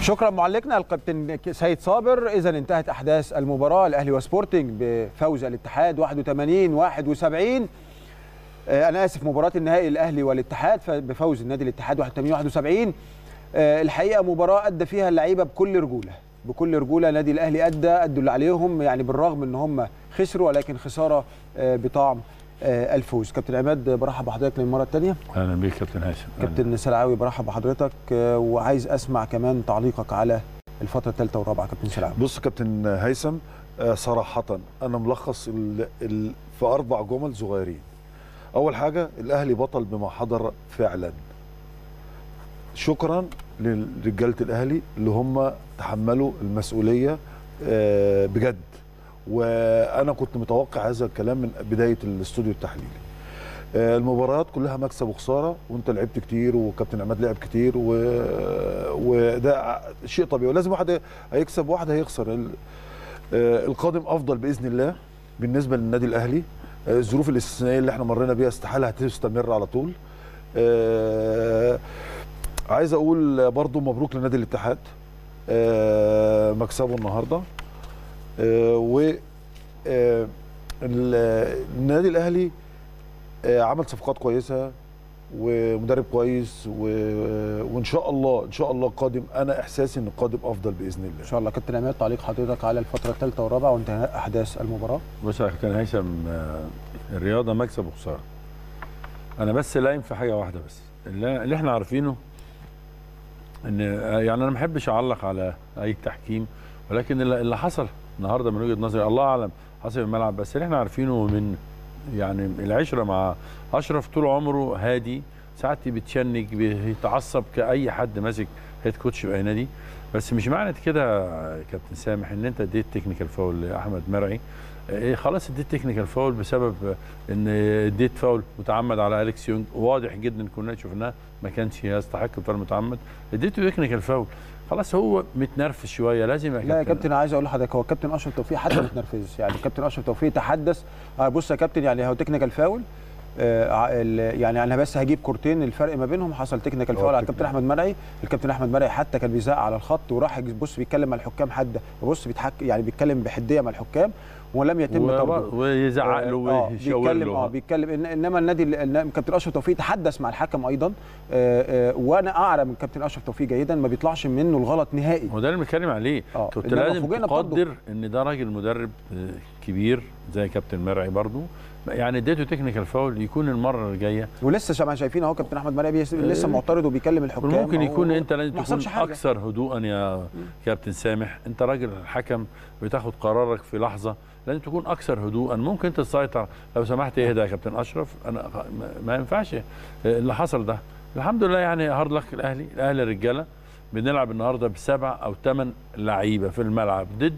شكرا معلقنا الكابتن سيد صابر اذا انتهت احداث المباراه الاهلي وسبورتنج بفوز الاتحاد 81 71 آه، انا اسف مباراه النهائي الاهلي والاتحاد بفوز النادي الاتحاد 81 71 آه، الحقيقه مباراه ادى فيها اللعيبه بكل رجوله بكل رجوله نادي الاهلي ادى ادوا اللي عليهم يعني بالرغم ان هم خسروا ولكن خساره آه، بطعم آه، الفوز كابتن عماد برحب بحضرتك للمره الثانيه اهلا بيك كابتن هاشم كابتن سلعاوي برحب بحضرتك آه، وعايز اسمع كمان تعليقك على الفتره الثالثه والرابعه كابتن سلعاوي بص كابتن هيثم آه، صراحة أنا ملخص ال ال في أربع جمل صغيرين. أول حاجة الأهلي بطل بما حضر فعلا. شكرا لرجالة الأهلي اللي هم تحملوا المسؤولية آه، بجد. وأنا كنت متوقع هذا الكلام من بداية الاستوديو التحليلي. آه، المباريات كلها مكسب وخساره وانت لعبت كتير وكابتن عماد لعب كتير و... وده شيء طبيعي ولازم واحد هيكسب وواحد هيخسر ال- آه، القادم افضل باذن الله بالنسبه للنادي الاهلي آه، الظروف الاستثنائيه اللي احنا مرينا بيها استحاله هتستمر على طول آه، عايز اقول برضو مبروك لنادي الاتحاد آه، مكسبه النهارده آه، و آه، ال- النادي الاهلي آه، عمل صفقات كويسه ومدرب كويس و... وان شاء الله ان شاء الله قادم انا احساسي ان القادم افضل باذن ان الله شاء الله كابتن عماد تعليق حضرتك على الفتره الثالثه والرابعه وانتهاء احداث المباراه بص يا كابتن هيثم آه، الرياضه مكسب وخساره انا بس لايم في حاجه واحده بس اللي اللي احنا عارفينه ان آه، يعني انا ما بحبش اعلق على اي تحكيم ولكن اللي اللي حصل النهارده من وجهه نظري الله اعلم حصل في الملعب بس اللي احنا عارفينه من يعني العشره مع اشرف طول عمره هادي ساعات بيتشنج بيتعصب كاي حد ماسك هيد كوتش في اي نادي بس مش معنى كده يا كابتن سامح ان انت اديت تكنيكال فاول لاحمد مرعي إيه خلاص اديت تكنيكال فاول بسبب ان اديت فاول متعمد على اليكس يونج واضح جدا كنا شفناه ما كانش يستحق الفاول المتعمد اديته تكنيكال فاول خلاص هو متنرفز شويه لازم يا لا يا كابتن عايز اقول لحضرتك هو كابتن اشرف توفيق حتى ما اتنرفزش يعني كابتن اشرف توفيق تحدث آه بص يا كابتن يعني هو تكنيكال فاول آه ع- ال- يعني انا بس هجيب كورتين الفرق ما بينهم حصل تكنيكال هو فاول على التكنيكال. الكابتن احمد مرعي الكابتن احمد مرعي حتى كان بيزعق على الخط وراح بص بيتكلم مع الحكام حد بص بيتحك يعني بيتكلم بحديه مع الحكام ولم يتم طرده و- ويزعق له آه، ويشاور بيتكلم اه له بيتكلم إن انما النادي ال- كابتن اشرف توفيق تحدث مع الحكم ايضا آه، آه، وانا اعلم من كابتن اشرف توفيق جيدا ما بيطلعش منه الغلط نهائي هو ده اللي بنتكلم عليه آه، كنت إنما لازم فوجئنا برضه. تقدر ان ده راجل مدرب آه، كبير زي كابتن مرعي برضو يعني اديته تكنيكال فاول يكون المره الجايه ولسه شا- شايفين اهو كابتن احمد مرعي بيس- لسه معترض وبيكلم الحكام ممكن أهو. يكون انت لازم ما تكون حصلش حاجة. اكثر هدوءا يا كابتن سامح انت راجل حكم بتاخد قرارك في لحظه لازم تكون اكثر هدوءا ممكن تسيطر لو سمحت اهدى يا كابتن اشرف انا ما- ما ينفعش اللي حصل ده الحمد لله يعني هارد لك الاهلي الاهلي رجاله بنلعب النهارده بسبع او ثمان لعيبه في الملعب ضد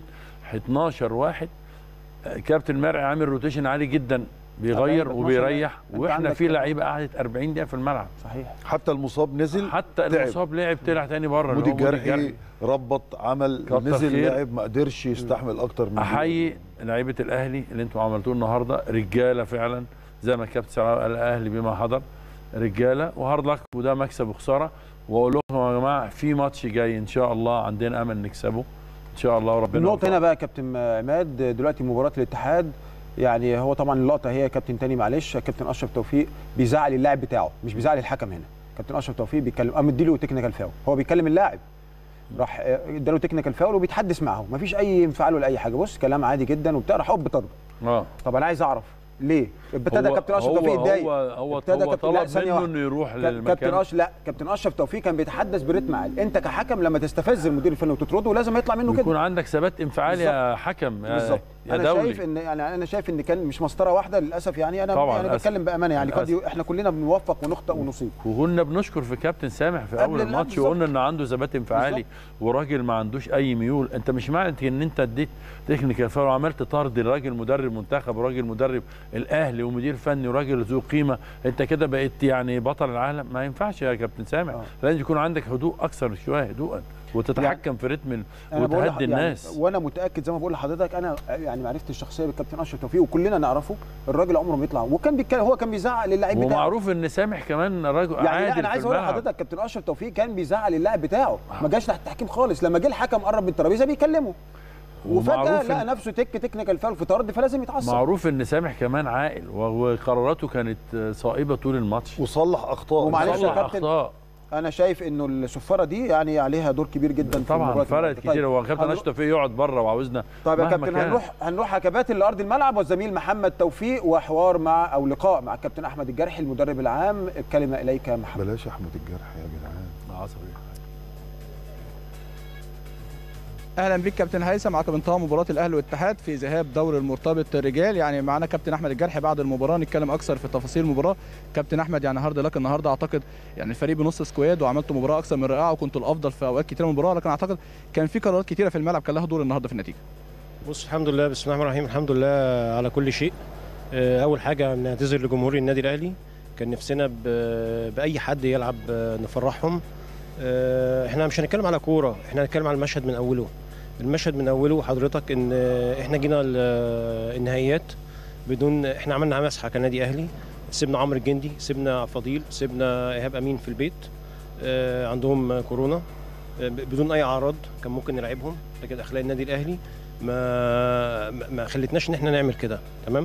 12 واحد آه، كابتن مرعي عامل روتيشن عالي جدا بيغير 12 وبيريح أنت واحنا عندك- في لعيبه قعدت 40 دقيقه في الملعب صحيح حتى المصاب نزل حتى تعب. المصاب لعب طلع تاني بره مودي الجرحي ربط عمل كتر نزل خير. لعب ما قدرش يستحمل اكتر من احيي لعيبه الاهلي اللي انتم عملتوه النهارده رجاله فعلا زي ما الكابتن سلام قال الاهلي بما حضر رجاله وهارد لك وده مكسب وخساره واقول لكم يا جماعه في ماتش جاي ان شاء الله عندنا امل نكسبه ان شاء الله وربنا النقطه يوفقنا. هنا بقى يا كابتن عماد دلوقتي مباراه الاتحاد يعني هو طبعا اللقطه هي كابتن تاني معلش كابتن اشرف توفيق بيزعل اللاعب بتاعه مش بيزعل الحكم هنا كابتن اشرف توفيق بيتكلم قام مديله تكنيكال فاول هو بيكلم اللاعب راح آه، اداله تكنيكال فاول وبيتحدث معه مفيش اي انفعال ولا اي حاجه بص كلام عادي جدا وبتاع راح هوب طرد اه طب انا عايز اعرف ليه ابتدى هو- كابتن اشرف هو- توفيق يتضايق هو هو, ابتدى هو كابتن- لا، طلب ثانية منه واحدة. انه يروح كا- كابتن للمكان اشرف لا كابتن اشرف توفيق كان بيتحدث برتم عالي انت كحكم لما تستفز المدير الفني وتطرده لازم يطلع منه كده يكون عندك ثبات انفعالي يا حكم يا, بالظبط يا انا دولي شايف ان يعني انا شايف ان كان مش مسطره واحده للاسف يعني انا طبعاً، يعني للأسف. بتكلم بامانه يعني قد للأسف. ي- احنا كلنا بنوفق ونخطئ ونصيب وكنا بنشكر في كابتن سامح في قبل اول ال- الماتش بالظبط. وقلنا ان عنده ثبات انفعالي وراجل ما عندوش اي ميول انت مش معنى ان انت اديت تكنيكال فاول وعملت طرد لراجل مدرب منتخب وراجل مدرب الاهلي ومدير فني وراجل ذو قيمه انت كده بقيت يعني بطل العالم ما ينفعش يا كابتن سامح آه. لازم يكون عندك هدوء اكثر شويه هدوءا وتتحكم في رتم أنا بقول لح- وتهدي يعني الناس وانا متاكد زي ما بقول لحضرتك انا يعني معرفتي الشخصيه بالكابتن اشرف توفيق وكلنا نعرفه الراجل عمره ما يطلع وكان بيتكلم هو كان بيزعق للاعب بتاعه ومعروف ان سامح كمان راجل يعني لا عادل انا في عايز اقول الملعب. لحضرتك كابتن اشرف توفيق كان بيزعق للاعب بتاعه ما جاش تحت التحكيم خالص لما جه الحكم قرب من الترابيزه بيكلمه وفجاه ومعروف لقى إن- نفسه تك تكنيكال فاول في طرد فلازم يتعصب معروف ان سامح كمان عاقل وقراراته كانت صائبه طول الماتش وصلح اخطاء ومعلش يا صلح كابتن، اخطاء انا شايف انه الصفاره دي يعني عليها دور كبير جدا في طبعا المباراة فرقت النهاردة. كتير هو كابتن هنروح- اشرف توفيق يقعد بره وعاوزنا طيب يا مهما كابتن كان. هنروح هنروح يا كباتن لارض الملعب والزميل محمد توفيق وحوار مع او لقاء مع الكابتن احمد الجرحي المدرب العام الكلمه اليك يا محمد بلاش احمد الجرح يا جدعان عصبي اهلا بيك كابتن هيثم معاك انتهاء مباراه الاهلي والاتحاد في ذهاب دور المرتبط رجال يعني معانا كابتن احمد الجرحي بعد المباراه نتكلم اكثر في تفاصيل المباراه كابتن احمد يعني هارد لك النهارده اعتقد يعني الفريق بنص سكواد وعملتوا مباراه اكثر من رائعه وكنتوا الافضل في اوقات كتيره من المباراه لكن اعتقد كان في قرارات كتيره في الملعب كان لها دور النهارده في النتيجه بص الحمد لله بسم الله الرحمن الرحيم الحمد لله على كل شيء آه، اول حاجه نعتذر لجمهور النادي الاهلي كان نفسنا ب- باي حد يلعب آه، نفرحهم آه، احنا مش هنتكلم على كوره احنا هنتكلم على المشهد من اوله المشهد من اوله حضرتك ان آه، احنا جينا ال- آه، النهائيات بدون احنا عملنا مسحه كنادي اهلي سيبنا عمرو الجندي سيبنا فضيل سيبنا ايهاب امين في البيت آه، عندهم كورونا آه، ب- بدون اي اعراض كان ممكن نلعبهم لكن اخلاق النادي الاهلي ما ما- ما خلتناش ان احنا نعمل كده تمام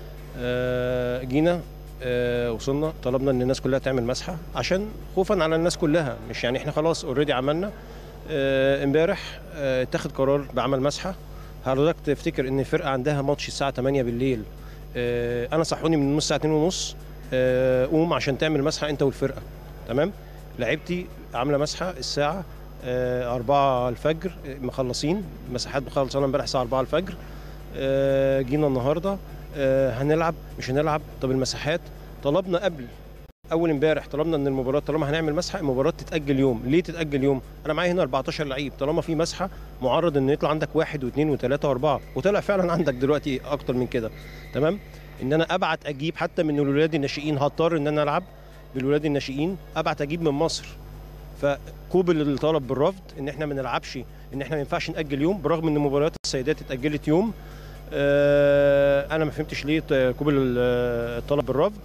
آه، جينا آه، وصلنا طلبنا ان الناس كلها تعمل مسحه عشان خوفا على الناس كلها مش يعني احنا خلاص اوريدي عملنا آه، امبارح آه، اتخذ قرار بعمل مسحه حضرتك تفتكر ان الفرقه عندها ماتش الساعه 8 بالليل آه، انا صحوني من الساعه 2 ونص آه، قوم عشان تعمل مسحه انت والفرقه تمام لعيبتي عامله مسحه الساعه آه، 4 الفجر آه، مخلصين مساحات مخلصانه امبارح الساعه 4 الفجر آه، جينا النهارده آه، هنلعب مش هنلعب طب المساحات طلبنا قبل اول امبارح طلبنا ان المباراه طالما هنعمل مسحه المباراه تتاجل يوم ليه تتاجل يوم انا معايا هنا 14 لعيب طالما في مسحه معرض ان يطلع عندك واحد واثنين وثلاثه واربعه وطلع فعلا عندك دلوقتي اكتر من كده تمام ان انا ابعت اجيب حتى من الولاد الناشئين هضطر ان انا العب بالولاد الناشئين ابعت اجيب من مصر فقوبل الطلب بالرفض ان احنا ما نلعبش ان احنا ما ينفعش ناجل يوم برغم ان مباريات السيدات اتاجلت يوم آه، انا ما فهمتش ليه قوبل ال- الطلب بالرفض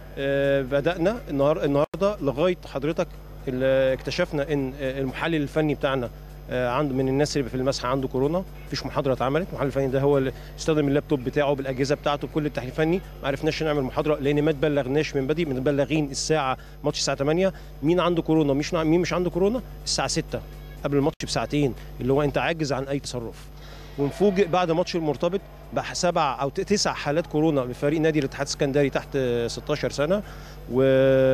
آه، بدانا النهار النهارده لغايه حضرتك ال- اكتشفنا ان المحلل الفني بتاعنا آه، عنده من الناس اللي في المسحه عنده كورونا مفيش محاضره اتعملت المحلل الفني ده هو اللي استخدم اللابتوب بتاعه بالاجهزه بتاعته بكل التحليل الفني ما عرفناش نعمل محاضره لان ما تبلغناش من بدري متبلغين الساعه ماتش الساعه 8 مين عنده كورونا مش مين مش عنده كورونا الساعه 6 قبل الماتش بساعتين اللي هو انت عاجز عن اي تصرف ونفوجئ بعد ماتش المرتبط بسبع او ت- تسع حالات كورونا لفريق نادي الاتحاد السكندري تحت 16 سنه و...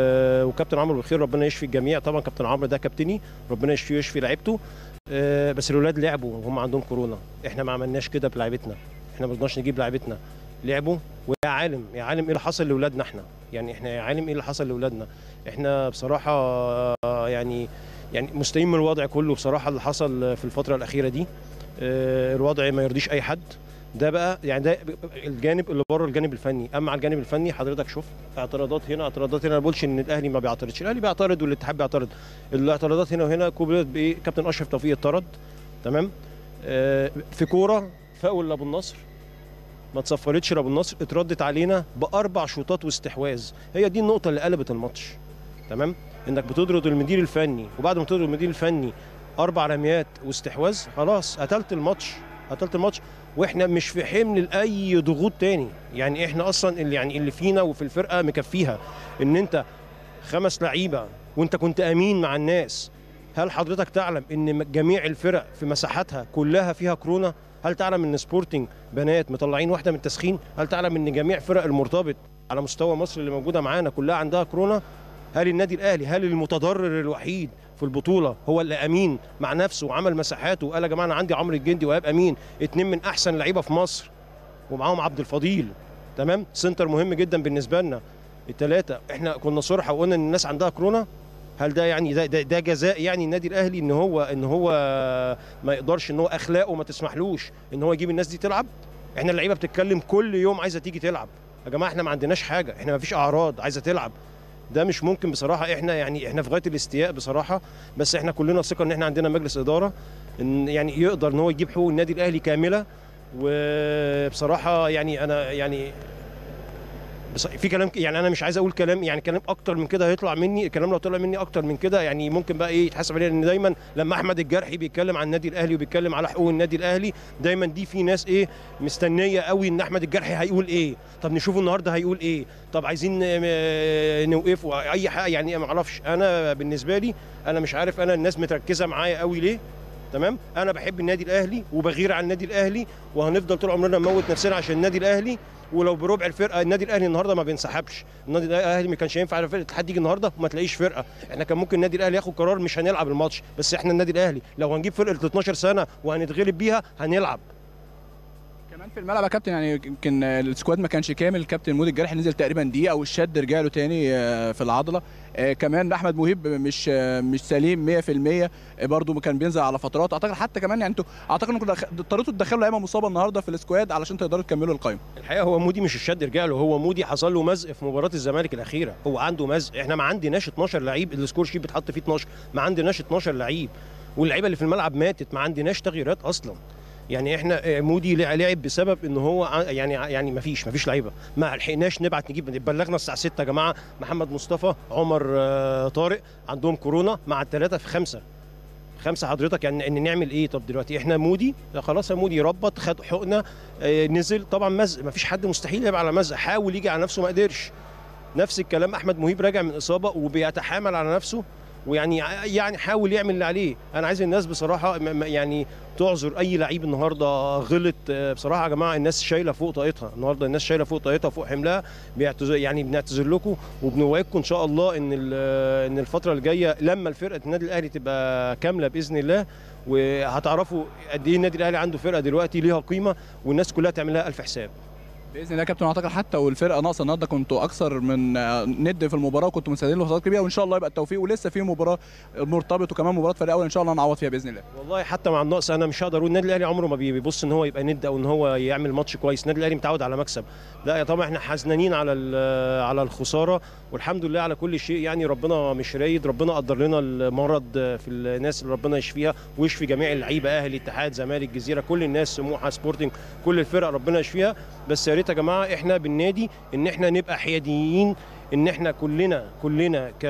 وكابتن عمرو بخير ربنا يشفي الجميع طبعا كابتن عمرو ده كابتني ربنا يشفيه ويشفي لعيبته آه، بس الاولاد لعبوا وهم عندهم كورونا احنا ما عملناش كده بلعيبتنا احنا ما رضناش نجيب لعيبتنا لعبوا ويا عالم يا عالم ايه اللي حصل لاولادنا احنا يعني احنا يا عالم ايه اللي حصل لاولادنا احنا بصراحه آه، يعني يعني مستئين من الوضع كله بصراحه اللي حصل في الفتره الاخيره دي آه، الوضع ما يرضيش اي حد ده بقى يعني ده الجانب اللي بره الجانب الفني اما على الجانب الفني حضرتك شوف اعتراضات هنا اعتراضات هنا ما بقولش ان الاهلي ما بيعترضش الاهلي بيعترض والاتحاد بيعترض الاعتراضات هنا وهنا كوبلت بايه كابتن اشرف توفيق اتطرد تمام آه، في كوره فاول لابو النصر ما اتصفرتش لابو النصر اتردت علينا باربع شوطات واستحواذ هي دي النقطه اللي قلبت الماتش تمام انك بتطرد المدير الفني وبعد ما تطرد المدير الفني اربع رميات واستحواذ خلاص قتلت الماتش قتلت الماتش واحنا مش في حمل لاي ضغوط تاني يعني احنا اصلا اللي يعني اللي فينا وفي الفرقه مكفيها ان انت خمس لعيبه وانت كنت امين مع الناس هل حضرتك تعلم ان جميع الفرق في مساحاتها كلها فيها كورونا هل تعلم ان سبورتنج بنات مطلعين واحده من التسخين هل تعلم ان جميع فرق المرتبط على مستوى مصر اللي موجوده معانا كلها عندها كورونا هل النادي الاهلي هل المتضرر الوحيد في البطوله هو اللي امين مع نفسه وعمل مساحاته وقال يا جماعه انا عندي عمرو الجندي وهاب امين اتنين من احسن لعيبه في مصر ومعاهم عبد الفضيل تمام سنتر مهم جدا بالنسبه لنا الثلاثه احنا كنا صرحه وقلنا ان الناس عندها كورونا هل ده يعني ده, ده, ده جزاء يعني النادي الاهلي ان هو ان هو ما يقدرش ان هو اخلاقه ما تسمحلوش ان هو يجيب الناس دي تلعب احنا اللعيبه بتتكلم كل يوم عايزه تيجي تلعب يا جماعه احنا ما عندناش حاجه احنا ما فيش اعراض عايزه تلعب ده مش ممكن بصراحه احنا يعني احنا في غايه الاستياء بصراحه بس احنا كلنا ثقه ان احنا عندنا مجلس اداره ان يعني يقدر ان هو يجيب حقوق النادي الاهلي كامله وبصراحه يعني انا يعني بس في كلام يعني انا مش عايز اقول كلام يعني كلام اكتر من كده هيطلع مني الكلام لو طلع مني اكتر من كده يعني ممكن بقى ايه يتحسب علينا ان دايما لما احمد الجرحي بيتكلم عن النادي الاهلي وبيتكلم على حقوق النادي الاهلي دايما دي في ناس ايه مستنيه قوي ان احمد الجرحي هيقول ايه طب نشوفه النهارده هيقول ايه طب عايزين آه، نوقفه اي حاجه يعني ما اعرفش انا بالنسبه لي انا مش عارف انا الناس متركزه معايا قوي ليه تمام انا بحب النادي الاهلي وبغير على النادي الاهلي وهنفضل طول عمرنا نموت نفسنا عشان النادي الاهلي ولو بربع الفرقه النادي الاهلي النهارده ما بينسحبش النادي الاهلي ما كانش ينفع فرقه الاتحاد يجي النهارده وما تلاقيش فرقه احنا كان ممكن النادي الاهلي ياخد قرار مش هنلعب الماتش بس احنا النادي الاهلي لو هنجيب فرقه 12 سنه وهنتغلب بيها هنلعب كمان في الملعب يا كابتن يعني يمكن السكواد ما كانش كامل كابتن مودي الجرح نزل تقريبا دقيقه والشد رجع له تاني آه، في العضله آه، كمان احمد مهيب مش آه، مش سليم 100% برضه كان بينزل على فترات اعتقد حتى كمان يعني انتوا اعتقد انكم دخ- اضطريتوا تدخلوا لعيبه مصابه النهارده في السكواد علشان تقدروا تكملوا القائمه الحقيقه هو مودي مش الشد رجع له هو مودي حصل له مزق في مباراه الزمالك الاخيره هو عنده مزق احنا ما عندناش 12 لعيب السكور شيت بيتحط فيه 12 ما عندناش 12 لعيب واللعيبه اللي في الملعب ماتت ما عندناش تغييرات اصلا يعني احنا آه، مودي لع- لعب بسبب ان هو ع- يعني يعني ما فيش ما فيش لعيبه ما لحقناش نبعت نجيب بلغنا الساعه 6 يا جماعه محمد مصطفى عمر آه، طارق عندهم كورونا مع الثلاثه في خمسه خمسه حضرتك يعني ان نعمل ايه طب دلوقتي احنا مودي لا خلاص يا مودي ربط خد حقنه آه، نزل طبعا مزق ما فيش حد مستحيل يلعب على مزق حاول يجي على نفسه ما قدرش نفس الكلام احمد مهيب راجع من اصابه وبيتحامل على نفسه ويعني يعني حاول يعمل اللي عليه انا عايز الناس بصراحه م- م- يعني تعذر اي لعيب النهارده غلط آه، بصراحه يا جماعه الناس شايله فوق طاقتها النهارده الناس شايله فوق طاقتها فوق حملها بيعتذر يعني بنعتذر لكم وبنوعدكم ان شاء الله ان ال- ان الفتره الجايه لما الفرقه النادي الاهلي تبقى كامله باذن الله وهتعرفوا قد ايه النادي الاهلي عنده فرقه دلوقتي ليها قيمه والناس كلها تعمل لها الف حساب باذن الله يا كابتن اعتقد حتى والفرقه ناقصه النهارده كنتوا اكثر من آه، ند في المباراه وكنتوا مساندين لفترات كبيره وان شاء الله يبقى التوفيق ولسه في مباراه مرتبط وكمان مباراه فريق اول ان شاء الله نعوض فيها باذن الله والله حتى مع النقص انا مش هقدر اقول النادي الاهلي عمره ما بيبص ان هو يبقى ند او ان هو يعمل ماتش كويس النادي الاهلي متعود على مكسب لا طبعا احنا حزنانين على ال- على الخساره والحمد لله على كل شيء يعني ربنا مش رايد ربنا قدر لنا المرض في الناس اللي ربنا يشفيها ويشفي جميع اللعيبه اهلي اتحاد زمالك جزيره كل الناس سموحه سبورتنج كل الفرق ربنا يشفيها بس يا ريت يا جماعه احنا بالنادي ان احنا نبقى حياديين ان احنا كلنا كلنا ك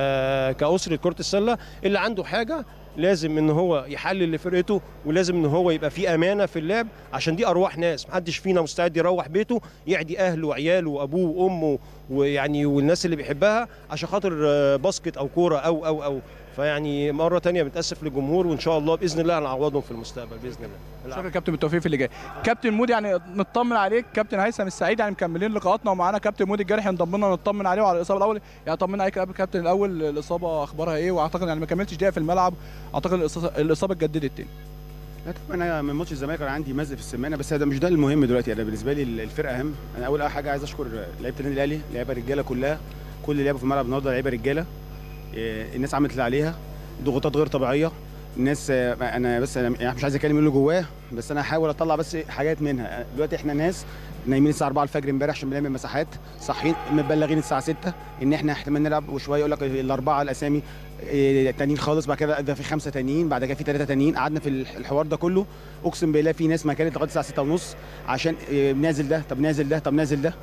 كاسره كره السله اللي عنده حاجه لازم ان هو يحلل لفرقته ولازم ان هو يبقى في امانه في اللعب عشان دي ارواح ناس محدش فينا مستعد يروح بيته يعدي اهله وعياله وابوه وامه ويعني والناس اللي بيحبها عشان خاطر آه، باسكت او كوره او او او فيعني مره تانية بنتاسف للجمهور وان شاء الله باذن الله هنعوضهم في المستقبل باذن الله شكرا كابتن بالتوفيق في اللي جاي كابتن مودي يعني نطمن عليك كابتن هيثم السعيد يعني مكملين لقاءاتنا ومعانا كابتن مودي الجرحي انضم لنا نطمن عليه وعلى الاصابه الاول يعني طمنا عليك قبل كابتن الاول الاصابه اخبارها ايه واعتقد يعني ما كملتش دقيقه في الملعب اعتقد الإصابة- الاصابه اتجددت تاني لا طبعا انا من ماتش الزمالك كان عندي مزق في السمانه بس ده مش ده المهم دلوقتي انا بالنسبه لي الفرقه اهم انا اول حاجه عايز اشكر لعيبه النادي الاهلي لعيبه الرجاله كلها كل اللي لعبوا في الملعب النهارده لعيبه رجاله إيه، الناس عملت اللي عليها ضغوطات غير طبيعيه الناس آه، انا بس انا يعني مش عايز اتكلم اللي جواه بس انا هحاول اطلع بس حاجات منها دلوقتي احنا ناس نايمين الساعه 4 الفجر امبارح عشان بنعمل مساحات صاحيين مبلغين الساعه 6 ان احنا احتمال نلعب وشويه يقول لك الاربعه الاسامي إيه، تانيين خالص بعد كده ده في خمسه تانيين بعد كده في ثلاثه تانيين قعدنا في الحوار ده كله اقسم بالله في ناس ما كانت لغايه الساعه 6 ونص عشان إيه، نازل ده طب نازل ده طب نازل ده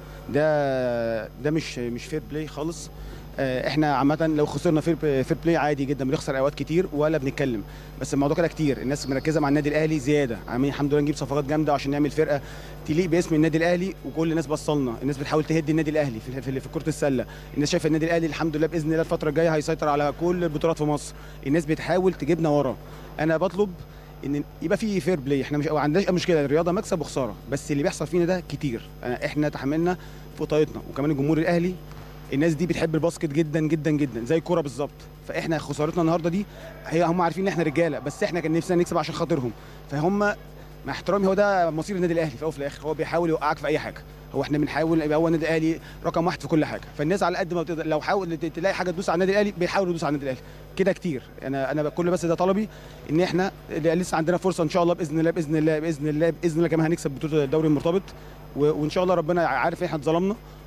ده ده مش مش فير بلاي خالص آه، احنا عامه لو خسرنا فير فير بلاي عادي جدا بنخسر اوقات كتير ولا بنتكلم بس الموضوع كده كتير الناس مركزه مع النادي الاهلي زياده عاملين الحمد لله نجيب صفقات جامده عشان نعمل فرقه تليق باسم النادي الاهلي وكل الناس بصلنا الناس بتحاول تهدي النادي الاهلي في, في, في كره السله الناس شايفه النادي الاهلي الحمد لله باذن الله الفتره الجايه هيسيطر على كل البطولات في مصر الناس بتحاول تجيبنا ورا انا بطلب ان يبقى في فير بلاي احنا مش ما عندناش مشكله الرياضه مكسب وخساره بس اللي بيحصل فينا ده كتير أنا احنا تحملنا فوق طاقتنا وكمان الجمهور الاهلي الناس دي بتحب الباسكت جدا جدا جدا زي الكوره بالظبط فاحنا خسارتنا النهارده دي هي هم عارفين ان احنا رجاله بس احنا كان نفسنا نكسب عشان خاطرهم فهم مع احترامي هو ده مصير النادي الاهلي في الاول وفي الاخر هو بيحاول يوقعك في اي حاجه هو احنا بنحاول يبقى هو النادي الاهلي رقم واحد في كل حاجه فالناس على قد ما بتقدر لو حاول ت- تلاقي حاجه تدوس على النادي الاهلي بيحاولوا يدوسوا على النادي الاهلي كده كتير انا انا كل بس ده طلبي ان احنا لسه عندنا فرصه ان شاء الله باذن الله باذن الله باذن الله باذن الله كمان هنكسب بطوله الدوري المرتبط و- وان شاء الله ربنا عارف ان احنا اتظلمنا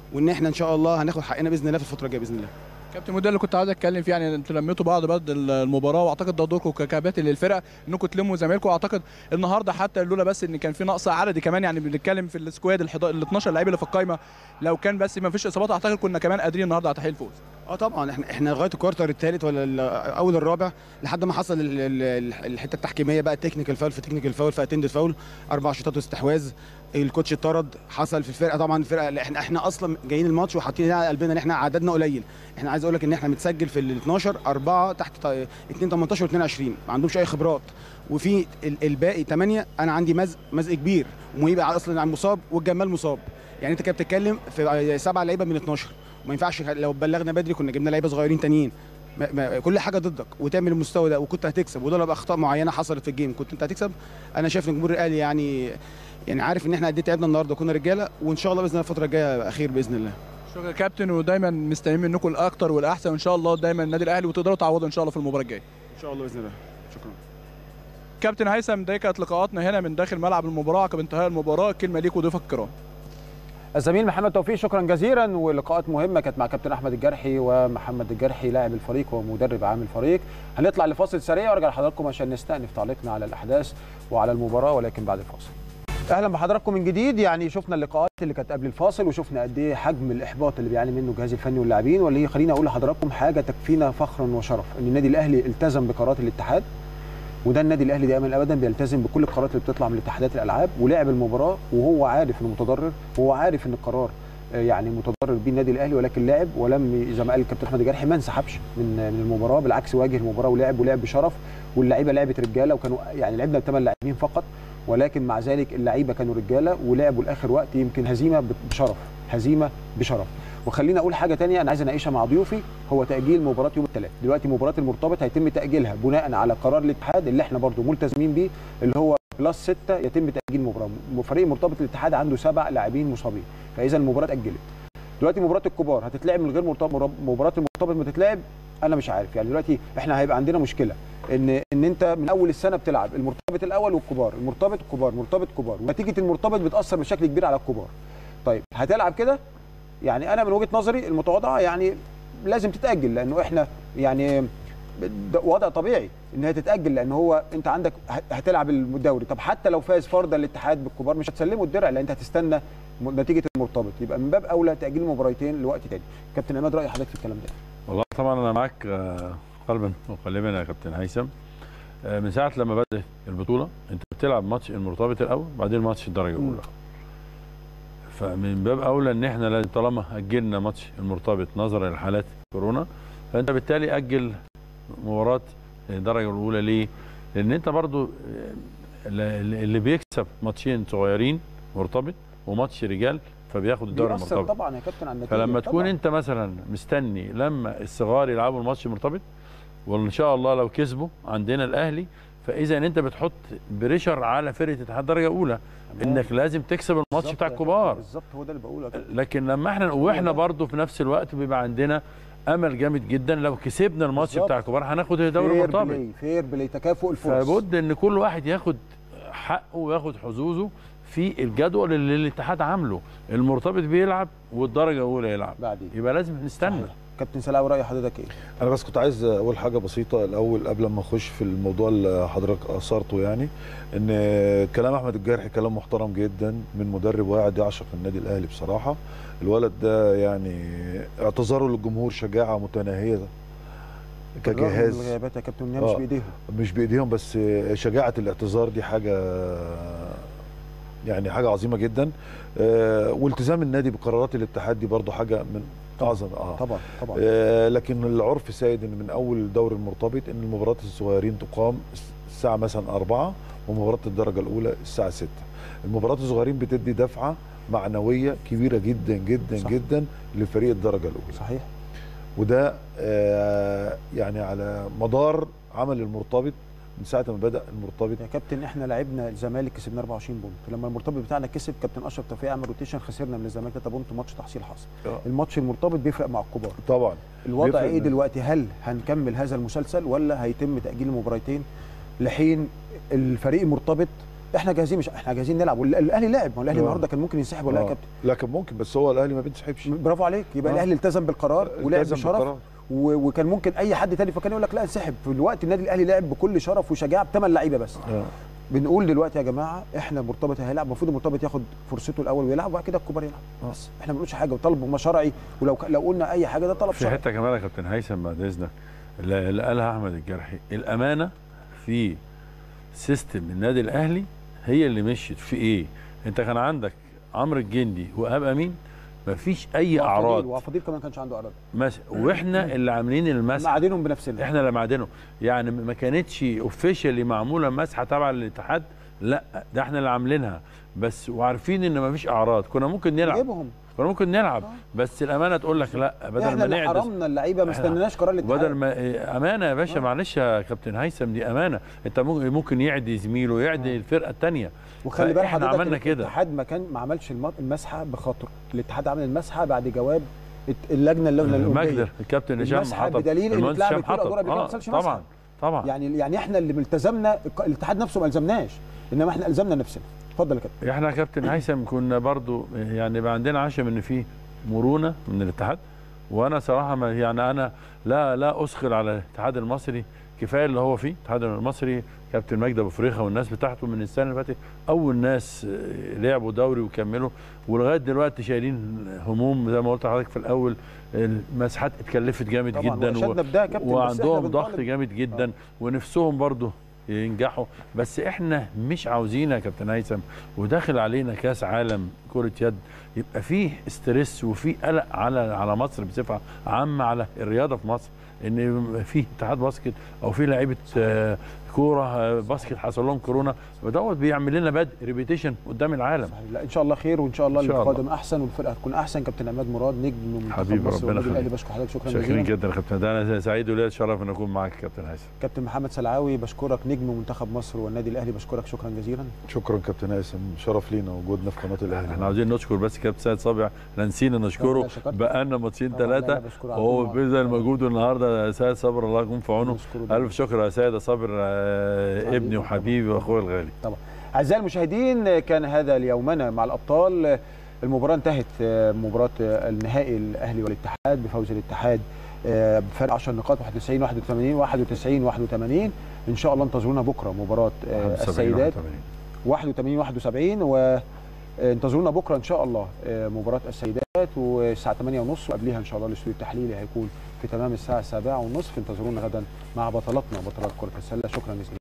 وان احنا ان شاء الله هناخد حقنا باذن الله في الفتره الجايه باذن الله كابتن موديل اللي كنت عاوز اتكلم فيه يعني انتوا لميتوا بعض بعد المباراه واعتقد ده دوركم ككباتن للفرقه انكم تلموا زمايلكم واعتقد النهارده حتى لولا بس ان كان في نقص عددي كمان يعني بنتكلم في السكواد ال 12 لعيب اللي في القايمه لو كان بس ما فيش اصابات اعتقد كنا كمان قادرين النهارده على تحقيق الفوز اه طبعا احنا احنا لغايه الكوارتر الثالث ولا ال- اول الرابع لحد ما حصل ال- ال- الحته التحكيميه بقى تكنيكال فاول في تكنيكال فاول في اتندد فاول اربع شوطات واستحواذ الكوتش اتطرد حصل في الفرقه طبعا الفرقه اللي احنا احنا اصلا جايين الماتش وحاطين على قلبنا ان احنا عددنا قليل احنا عايز اقول لك ان احنا متسجل في ال 12 اربعه تحت ط- 2 18 و 22 ما عندهمش اي خبرات وفي ال- الباقي 8 انا عندي مزق مزق كبير ومهيب اصلا عن مصاب والجمال مصاب يعني انت كده بتتكلم في سبعه لعيبه من 12 وما ينفعش لو بلغنا بدري كنا جبنا لعيبه صغيرين تانيين ما ما كل حاجه ضدك وتعمل المستوى ده وكنت هتكسب وده لو باخطاء معينه حصلت في الجيم كنت انت هتكسب انا شايف ان الجمهور الاهلي يعني يعني عارف ان احنا قد ايه تعبنا النهارده وكنا رجاله وان شاء الله باذن الله الفتره الجايه خير باذن الله شكرا يا كابتن ودايما مستنيين منكم الاكتر والاحسن وان شاء الله دايما النادي الاهلي وتقدروا تعوضوا ان شاء الله في المباراه الجايه ان شاء الله باذن الله شكرا كابتن هيثم دي كانت لقاءاتنا هنا من داخل ملعب المباراه عقب انتهاء المباراه كلمه ليك وضيوفك الكرام الزميل محمد توفيق شكرا جزيلا ولقاءات مهمه كانت مع كابتن احمد الجرحي ومحمد الجرحي لاعب الفريق ومدرب عام الفريق هنطلع لفاصل سريع وارجع لحضراتكم عشان نستأنف تعليقنا على الاحداث وعلى المباراه ولكن بعد الفاصل اهلا بحضراتكم من جديد يعني شفنا اللقاءات اللي كانت قبل الفاصل وشفنا قد ايه حجم الاحباط اللي بيعاني منه الجهاز الفني واللاعبين واللي خليني اقول لحضراتكم حاجه تكفينا فخرا وشرف ان النادي الاهلي التزم بقرارات الاتحاد وده النادي الاهلي دائما ابدا بيلتزم بكل القرارات اللي بتطلع من اتحادات الالعاب ولعب المباراه وهو عارف انه متضرر وهو عارف ان القرار آه، يعني متضرر بيه النادي الاهلي ولكن لعب ولم زي ما قال الكابتن احمد الجرحي ما انسحبش من من المباراه بالعكس واجه المباراه ولعب ولعب بشرف واللعيبه لعبت رجاله وكانوا يعني لعبنا بثمان لاعبين فقط ولكن مع ذلك اللعيبه كانوا رجاله ولعبوا لاخر وقت يمكن هزيمه بشرف هزيمه بشرف وخليني اقول حاجه تانية انا عايز اناقشها مع ضيوفي هو تاجيل مباراه يوم الثلاث دلوقتي مباراه المرتبط هيتم تاجيلها بناء على قرار الاتحاد اللي احنا برضو ملتزمين بيه اللي هو بلس 6 يتم تاجيل المباراه فريق مرتبط الاتحاد عنده سبع لاعبين مصابين فاذا المباراه اتاجلت دلوقتي مباراه الكبار هتتلعب من غير مرتبط مباراه المرتبط ما تتلعب انا مش عارف يعني دلوقتي احنا هيبقى عندنا مشكله ان ان انت من اول السنه بتلعب المرتبط الاول والكبار المرتبط كبار مرتبط كبار ونتيجه المرتبط بتاثر بشكل كبير على الكبار طيب هتلعب كده يعني انا من وجهه نظري المتواضعه يعني لازم تتاجل لانه احنا يعني ده وضع طبيعي ان هي تتاجل لان هو انت عندك هتلعب الدوري طب حتى لو فاز فرضا الاتحاد بالكبار مش هتسلمه الدرع لان انت هتستنى نتيجه المرتبط يبقى من باب اولى تاجيل المباراتين لوقت تاني كابتن عماد راي حضرتك في الكلام ده والله طبعا انا معاك آه، قلبا وقالبا يا كابتن هيثم آه، من ساعه لما بدات البطوله انت بتلعب ماتش المرتبط الاول بعدين ماتش الدرجه الاولى فمن باب اولى ان احنا لازم طالما اجلنا ماتش المرتبط نظرا لحالات كورونا فانت بالتالي اجل مباراه الدرجه الاولى ليه؟ لان انت برضو آه، اللي اللي بيكسب ماتشين صغيرين مرتبط وماتش رجال فبياخد الدوري بيأثر المرتبط طبعا يا كابتن على النتيجه فلما تكون طبعاً. انت مثلا مستني لما الصغار يلعبوا الماتش المرتبط وان شاء الله لو كسبوا عندنا الاهلي فاذا انت بتحط بريشر على فرقه اتحاد درجه اولى تمام. انك لازم تكسب الماتش بالظبط بتاع يا الكبار كابتن، بالظبط هو ده اللي بقوله يا كابتن. لكن لما احنا واحنا ده. برضو في نفس الوقت بيبقى عندنا امل جامد جدا لو كسبنا الماتش بالظبط. بتاع الكبار هناخد الدوري فير المرتبط بلاي فير بلاي تكافؤ الفرص فبد ان كل واحد ياخد حقه وياخد حظوظه في الجدول اللي الاتحاد عامله المرتبط بيلعب والدرجه الاولى يلعب بعدين يبقى لازم نستنى صحيح. كابتن سلاوي راي حضرتك ايه انا بس كنت عايز اقول حاجه بسيطه الاول قبل ما اخش في الموضوع اللي حضرتك اثرته يعني ان كلام احمد الجارحي كلام محترم جدا من مدرب واعد يعشق النادي الاهلي بصراحه الولد ده يعني اعتذاره للجمهور شجاعه متناهيه بالرغم من كجهاز الغيابات يا كابتن إنها مش آه. بايديهم مش بايديهم بس شجاعه الاعتذار دي حاجه يعني حاجه عظيمه جدا آه، والتزام النادي بقرارات الاتحاد دي برضو حاجه من اعظم اه طبعا طبعا آه، لكن العرف سائد ان من اول دوري المرتبط ان المباريات الصغيرين تقام الساعه مثلا أربعة ومباراه الدرجه الاولى الساعه 6 المباريات الصغيرين بتدي دفعه معنويه كبيره جدا جدا صح. صح. جدا لفريق الدرجه الاولى صحيح وده آه، يعني على مدار عمل المرتبط من ساعه ما بدا المرتبط يا كابتن احنا لعبنا الزمالك كسبنا 24 بونت لما المرتبط بتاعنا كسب كابتن اشرف توفيق عمل روتيشن خسرنا من الزمالك 3 بونت وماتش تحصيل حاصل آه. الماتش المرتبط بيفرق مع الكبار طبعا الوضع بيفرق ايه من- دلوقتي هل هنكمل هذا المسلسل ولا هيتم تاجيل المباراتين لحين الفريق المرتبط احنا جاهزين مش احنا جاهزين نلعب والاهلي لعب ما هو الاهلي آه. النهارده كان ممكن ينسحب ولا يا آه. كابتن لكن ممكن بس هو الاهلي ما بينسحبش برافو عليك يبقى آه. الاهلي التزم بالقرار ولعب التزم بشرف بالقرار. و- وكان ممكن اي حد تاني فكان يقول لك لا انسحب في الوقت النادي الاهلي لعب بكل شرف وشجاعه بثمان لعيبه بس آه. بنقول دلوقتي يا جماعه احنا مرتبط هيلعب المفروض المرتبط ياخد فرصته الاول ويلعب وبعد كده الكبار يلعب آه. بس احنا ما بنقولش حاجه وطلب ما شرعي ولو ك... لو قلنا اي حاجه ده طلب في شرعي حته كمان يا كابتن هيثم بعد اذنك اللي اللي قالها احمد الجرحي الامانه في سيستم النادي الاهلي هي اللي مشيت في ايه؟ انت كان عندك عمرو الجندي وايهاب امين مفيش اي اعراض وعفضيل كمان كانش عنده اعراض مس... واحنا اللي عاملين المسح معادنهم بنفسنا احنا اللي معدنه يعني ما كانتش اوفيشالي معموله مسحه تبع الاتحاد لا ده احنا اللي عاملينها بس وعارفين ان ما فيش اعراض كنا ممكن نلعب نجيبهم كنا ممكن نلعب بس الامانه تقول لك لا بدل احنا ما اللي نعدس حرمنا اللعيبه ما إحنا- استنيناش قرار الاتحاد بدل ما إيه، امانه يا باشا آه. معلش يا كابتن هيثم دي امانه انت ممكن ممكن يعدي زميله يعدي الفرقه الثانيه وخلي بالك فإحنا حضرتك عملنا كده. الاتحاد ما كان ما عملش الم- المسحه بخاطره الاتحاد عمل المسحه بعد جواب الت- اللجنه اللجنه الاولمبيه مجدر الكابتن هشام المسحة حطب بدليل إن المهندس اتلعبت هشام كرة حطب دور قبل كده ما آه، حصلش طبعا مسحة. طبعا يعني يعني احنا اللي التزمنا الاتحاد نفسه ما الزمناش انما احنا الزمنا نفسنا اتفضل يا كابتن احنا يا كابتن هيثم كنا برضو يعني بقى عندنا عشم ان في مرونه من الاتحاد وانا صراحه ما يعني انا لا لا اسخر على الاتحاد المصري كفايه اللي هو فيه الاتحاد المصري كابتن مجدي ابو فريخه والناس بتاعته من السنه اللي فاتت اول ناس آه، لعبوا دوري وكملوا ولغايه دلوقتي شايلين هموم زي ما قلت لحضرتك في الاول المساحات اتكلفت جامد طبعا جدا وأشدنا بده يا كابتن بس إحنا وعندهم ضغط بنطالب. جامد جدا ونفسهم برضو ينجحوا بس احنا مش عاوزين يا كابتن هيثم وداخل علينا كاس عالم كره يد يبقى فيه استرس وفيه قلق على على مصر بصفه عامه على الرياضه في مصر ان في اتحاد باسكت او في لعيبه آه، كوره آه، باسكت حصل لهم كورونا فدوت بيعمل لنا باد ريبيتيشن قدام العالم صحيح. لا ان شاء الله خير وان شاء الله إن شاء اللي الله. قادم احسن والفرقه تكون احسن كابتن عماد مراد نجم منتخب حبيبي، مصر ربنا والنادي الاهلي يخليك. بشكر حضرتك شكرا شاكرين جزيلا جدا يا كابتن ده انا سعيد وليا الشرف ان اكون معاك يا كابتن هيثم كابتن محمد سلعاوي بشكرك نجم منتخب مصر والنادي الاهلي بشكرك شكرا جزيلا شكرا كابتن هيثم شرف لينا وجودنا في قناه احنا الاهلي عاوزين نشكر بس كابتن سيد صابع احنا نسينا نشكره لا، شكرت. بقالنا ماتشين طبعاً، لا، لا، ثلاثه بشكره على وهو طول. بذل مجهوده النهارده يا سيد صابر الله يكون في عونه نشكره جداً. الف شكر يا سيد صابر آه، حبيبي ابني طبعاً. وحبيبي واخويا الغالي اعزائي المشاهدين كان هذا اليومنا مع الابطال المباراه انتهت مباراه النهائي الاهلي والاتحاد بفوز الاتحاد بفرق 10 نقاط 91 81 91 81 ان شاء الله انتظرونا بكره مباراه 71 السيدات 81. 81 71 وانتظرونا بكره ان شاء الله مباراه السيدات والساعه 8 ونص وقبليها ان شاء الله الاستوديو التحليلي هيكون في تمام الساعه 7 ونصف انتظرونا غدا مع بطلاتنا بطلات كره السله شكرا جزيلا